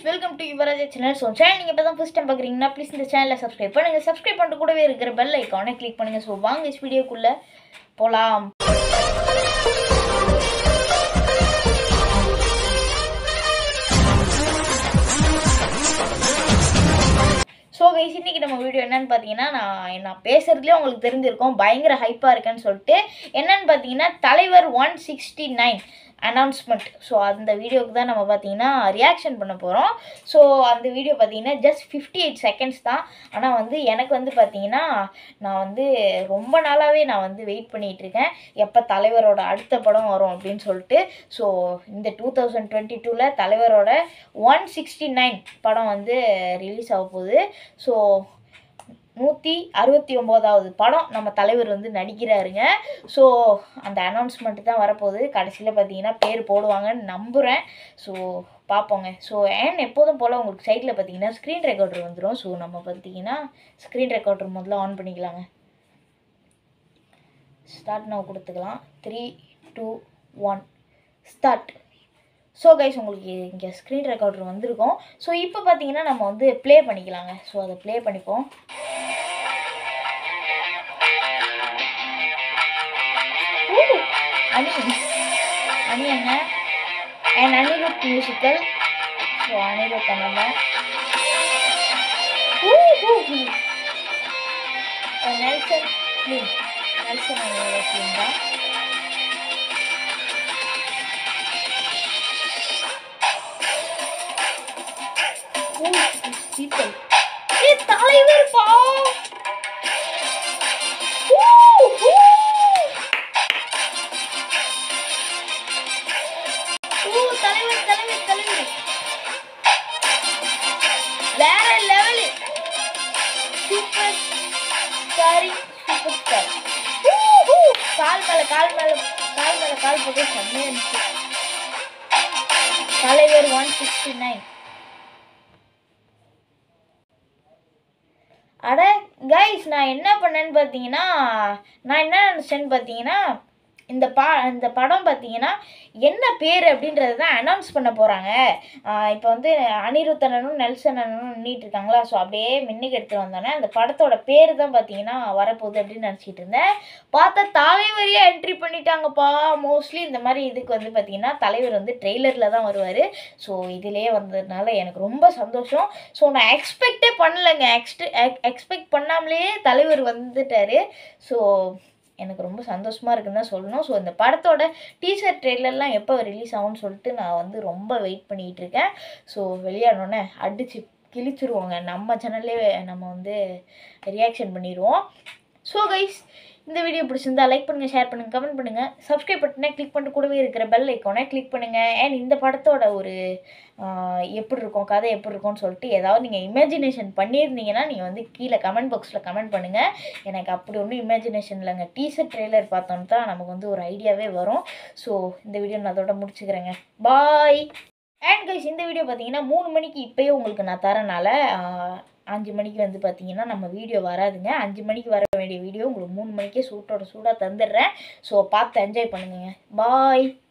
Welcome to Yuvaraja channel so channel நீங்கள் இப்போ தான் ஃபஸ்ட் டைம் பார்க்குறீங்கன்னா ப்ளீஸ் இந்த சேனலை சப்ஸ்கிரைப் பண்ணுங்கள் சப்ஸ்கிரைப் பண்ணிட்டு கூடவே இருக்கிற பெல் ஐக்கானை கிளிக் பண்ணுங்கள் ஸோ வாங்க இஸ் வீடியோக்குள்ளே போகலாம் ஸோ கைஸ் இன்னைக்கு நம்ம வீடியோ என்னன்னு பார்த்தீங்கன்னா நான் நான் பேசுகிறதுலேயே உங்களுக்கு தெரிஞ்சிருக்கோம் பயங்கர ஹைப்பாக இருக்கேன்னு சொல்லிட்டு என்னன்னு பார்த்தீங்கன்னா தலைவர் one sixty nine announcement so அந்த வீடியோவுக்கு தான் நம்ம பார்த்தீங்கன்னா ரியாக்ஷன் பண்ண போகிறோம் ஸோ அந்த வீடியோ பார்த்தீங்கன்னா ஜஸ்ட் ஃபிஃப்டி எயிட் செகண்ட்ஸ் தான் ஆனால் வந்து எனக்கு வந்து பார்த்தீங்கன்னா நான் வந்து ரொம்ப நாளாகவே நான் வந்து வெயிட் பண்ணிகிட்டு இருக்கேன் எப்போ தலைவரோட அடுத்த படம் வரும் அப்படின்னு சொல்லிட்டு ஸோ இந்த டூ தௌசண்ட் டுவெண்ட்டி டூவில் தலைவரோட ஒன் சிக்ஸ்டி நைன் படம் வந்து ரிலீஸ் ஆக போகுது ஸோ நூற்றி அறுபத்தி ஒம்போதாவது படம் நம்ம தலைவர் வந்து நடிக்கிறாருங்க ஸோ அந்த அனௌன்ஸ்மெண்ட் தான் வரப்போகுது கடைசியில் பார்த்தீங்கன்னா பேர் போடுவாங்கன்னு நம்புகிறேன் ஸோ பார்ப்போங்க ஸோ ஏன் எப்போதும் போல் உங்களுக்கு சைட்டில் பார்த்தீங்கன்னா ஸ்க்ரீன் ரெக்கார்டர் வந்துடும் ஸோ நம்ம பார்த்தீங்கன்னா ஸ்க்ரீன் ரெக்கார்டர் முதல்ல ஆன் பண்ணிக்கலாங்க ஸ்டார்ட் நான் கொடுத்துக்கலாம் three two one start so guys உங்களுக்கு இங்கே ஸ்க்ரீன் ரெக்கார்டர் வந்திருக்கும் ஸோ இப்போ பார்த்தீங்கன்னா நம்ம வந்து ப்ளே பண்ணிக்கலாங்க ஸோ அதை ப்ளே பண்ணிப்போம் ஊ, அணி அணி என்ன and Anirudh musical so Anirudh அண்ணன் நெல்சன் ஃபிலிம் நெல்சன் அண்ணனோட ஃபிலிம் தான் people. ஏ தலைவர் பா ஓ தலைவர் தலைவர் தலைவர் வேற லெவல் சூப்பர் ஸ்டாரி சூப்பர் ஸ்டார் கால் மேல கால் மேல கால் மேல கால் போட்டு செம்மையா இருந்துச்சு தலைவர் ஒன் சிக்ஸ்டி நைன் அட கைஸ் நான் என்ன பண்ணேன்னு பார்த்தீங்கன்னா நான் என்ன நினச்சேன்னு பார்த்தீங்கன்னா இந்த பா இந்த படம் பார்த்தீங்கன்னா என்ன பேர் அப்படின்றத தான் அனௌன்ஸ் பண்ண போகிறாங்க இப்போ வந்து அனிருத் அண்ணனும் நெல்சன் அண்ணனும் நின்றுட்டு இருக்காங்களா ஸோ அப்படியே மின்னுக்கு எடுத்துகிட்டு வந்தோன்னே அந்த படத்தோட பேர் தான் பார்த்தீங்கன்னா வரப்போகுது அப்படின்னு நினச்சிட்டு இருந்தேன் பார்த்தா தலைவரையே என்ட்ரி பண்ணிட்டாங்கப்பா மோஸ்ட்லி இந்த மாதிரி இதுக்கு வந்து பார்த்தீங்கன்னா தலைவர் வந்து ட்ரெய்லரில் தான் வருவார் ஸோ இதிலேயே வந்ததுனால எனக்கு ரொம்ப சந்தோஷம் ஸோ நான் எக்ஸ்பெக்டே பண்ணலைங்க எக்ஸ்ட் எக்ஸ்பெக்ட் பண்ணாமலேயே தலைவர் வந்துட்டார் ஸோ எனக்கு ரொம்ப சந்தோஷமாக இருக்குன்னு தான் சொல்லணும் ஸோ இந்த படத்தோட டீசர் ட்ரெய்லர்லாம் எப்போ ரிலீஸ் ஆகும்னு சொல்லிட்டு நான் வந்து ரொம்ப வெயிட் பண்ணிகிட்டு இருக்கேன் ஸோ வெளியானோடனே அடித்து கிழிச்சிருவோங்க நம்ம சேனல்லே நம்ம வந்து ரியாக்ஷன் பண்ணிடுவோம் ஸோ கைஸ் இந்த வீடியோ பிடிச்சிருந்தா லைக் பண்ணுங்கள் ஷேர் பண்ணுங்கள் கமெண்ட் பண்ணுங்கள் சப்ஸ்கிரைப் பட்டனை கிளிக் பண்ணிட்டு கூடவே இருக்கிற பெல் ஐக்கானை கிளிக் பண்ணுங்கள் அண்ட் இந்த படத்தோட ஒரு ஆஹ், எப்படி இருக்கும் கதை எப்படி இருக்கும்னு சொல்லிட்டு ஏதாவது நீங்கள் இமேஜினேஷன் பண்ணியிருந்தீங்கன்னா நீங்கள் வந்து கீழே கமெண்ட் பாக்ஸில் கமெண்ட் பண்ணுங்கள் எனக்கு அப்படி ஒன்றும் இமேஜினேஷன் இல்லைங்க டீசர் ட்ரெய்லர் பார்த்தோன்னு தான் நமக்கு வந்து ஒரு ஐடியாவே வரும் ஸோ இந்த வீடியோ நான் அதோட முடிச்சுக்கிறேங்க பாய் அண்ட் கைஸ் இந்த வீடியோ பார்த்தீங்கன்னா மூணு மணிக்கு இப்போயே உங்களுக்கு நான் தரனால ஆஹ், அஞ்சு மணிக்கு வந்து பார்த்தீங்கன்னா நம்ம வீடியோ வராதுங்க அஞ்சு மணிக்கு வர வேண்டிய வீடியோ உங்களுக்கு மூணு மணிக்கே சூட்டோட சூடாக தந்துடுறேன் ஸோ பார்த்து என்ஜாய் பண்ணுங்க பாய்